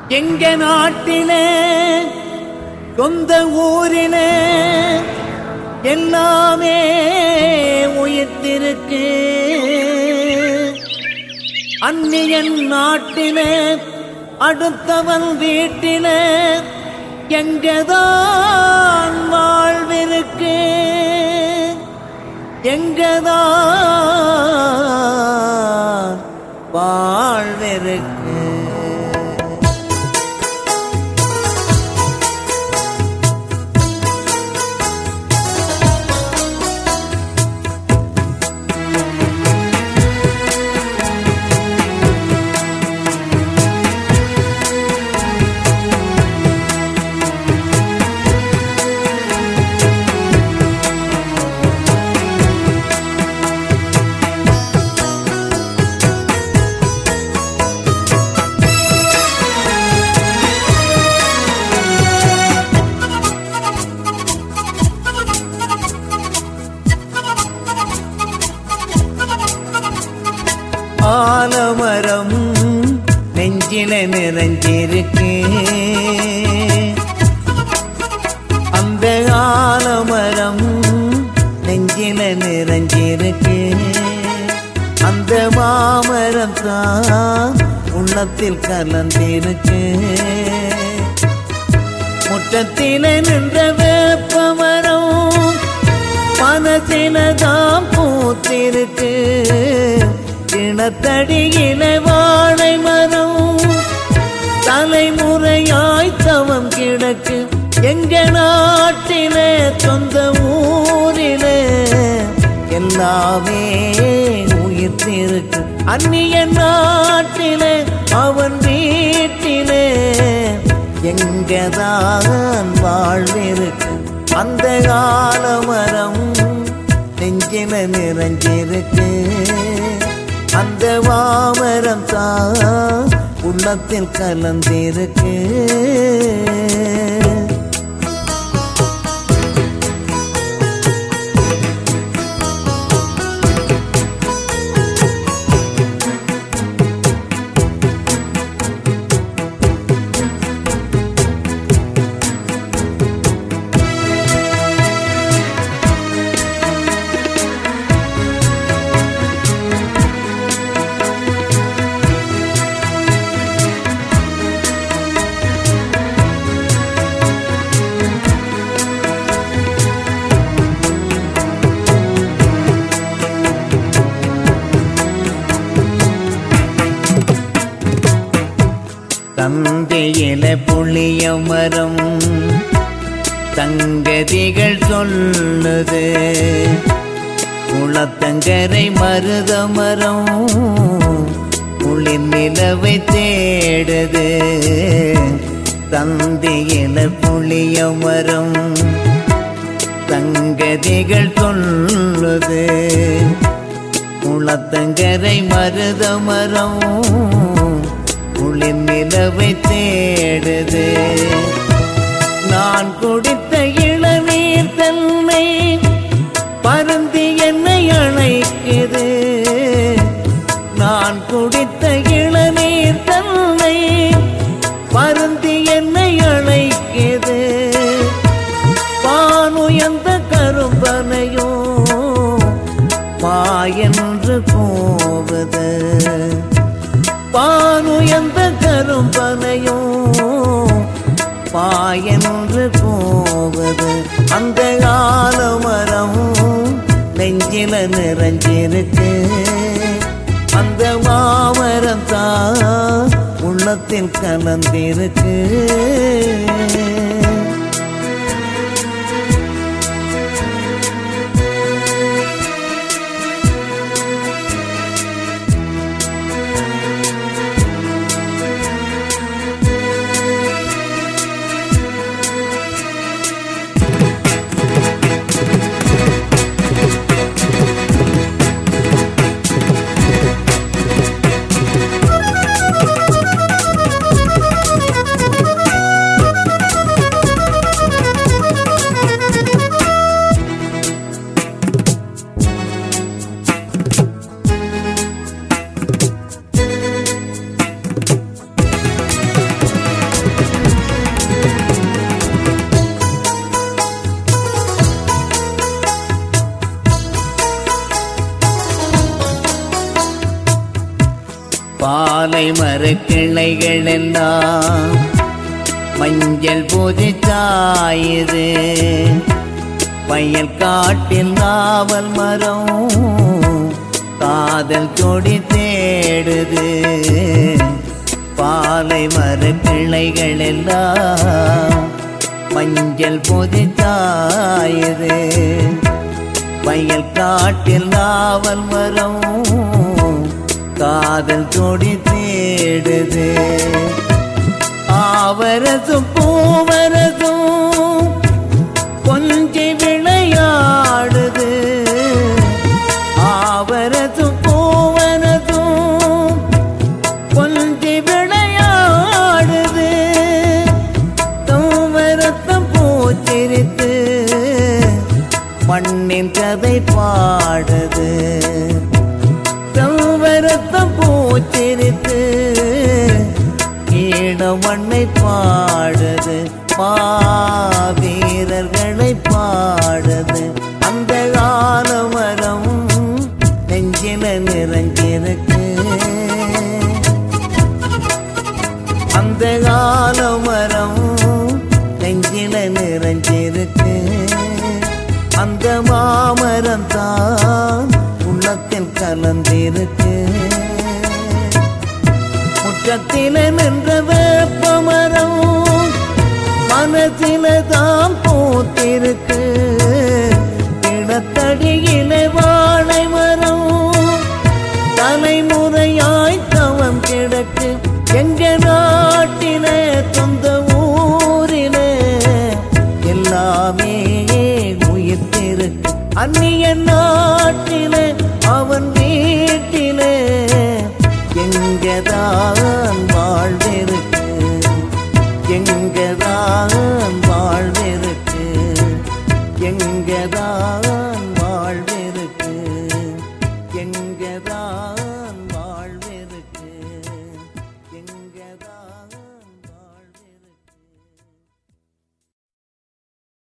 எங்க நாட்டிலே சொந்த ஊரிலே எல்லாமே உயிர்த்திருக்கு அந்நியன் நாட்டிலே அடுத்தவன் வீட்டிலே எங்கதான் வாழ்விருக்கு எங்கதான் வாழ்விருக்கு ஆலமரம் நெஞ்சில நிறைஞ்சிருக்கு அந்த ஆலமரம் நெஞ்சில நிறைஞ்சிருக்கு அந்த மாமரம் தான் உள்ளத்தில் கலந்திருக்கு முற்றத்தில நின்ற வேப்பமரம் மனசில தான் பூத்திருக்கு கிணத்தடியில வாழை மரம் தலைமுறையாய் தவம் கிடக்கு எங்க நாட்டிலே சொந்த ஊரிலே எல்லாமே உயிர்த்திருக்கு அந்நிய நாட்டிலே அவன் வீட்டிலே எங்கதான் வாழ்விருக்கு அந்த ஆலமரம் நெஞ்சில நிறைஞ்சிருக்கு அந்த மாமரம் தான் உள்ளத்தில் கலந்திருக்கு தந்தையில புளிய மரம் தங்கதிகள் சொல்லுது குளத்தங்கரை மருத மரம் குளிர் நிலவை தேடுது தந்தையில புளிய மரம் தங்கதிகள் சொல்லுது குளத்தங்கரை மருத மரம் குளிர் நிலவை தேடுது நான் குடித்த இளநீர் தன்னை பருந்தி என்னை அழைக்குது நான் குடித்த இளநீர் தன்னை பருந்தி என்னை அழைக்குது பானுயர்ந்த கரும்பனையோ பாயென்று போவது பானுயர்ந்த கரும்பனையோ பாயென்று போவது அந்த ஆலமரம் நெஞ்சில நிறைஞ்சிருக்கு அந்த மாமரம் தான் உள்ளத்தில் கலந்திருக்கு பாலை மரக்கிளைகள் எல்லாம் மஞ்சள் பூஜிச்சாயுது பயல் காட்டில் நாவல் மரம் காதல் கொடி தேடுது பாலை மரக்கிளைகள் எல்லாம் மஞ்சள் பூஜிச்சாயுது வயல் காட்டில் நாவல் மரம் காதல் கொடி தேடுது ஆவரதும் பூவரதும் கொஞ்சி விளையாடுது ஆவரதும் பூவரதும் கொஞ்சி விளையாடுது தூவரத்தம் பூச்சிரித்து மண்ணின் கதை பாடுது தூவரத்தம் பூச்சிரித்து ஈழ மண்ணை பாடுது மாவீரர்களை பாடுது அந்த காலமரம் நெஞ்சில நிறைஞ்சிருக்கு அந்த காலமரம் நெஞ்சில நிறைஞ்சிருக்கு அந்த மாமரம் தான் உள்ளத்தில் கலந்திருக்கு முற்றத்தில நின்ற வேப்பமரம் மனசில தான் பூத்திருக்கு இடத்தடியில வாழை மரம் தலைமுறையாய் தவம் கிடக்கு எங்க நாட்டிலே சொந்த ஊரிலே எல்லாமே உயிர்த்திருக்கு அந்நிய நாட்டிலே அவன் வீட்டிலே எங்கதான்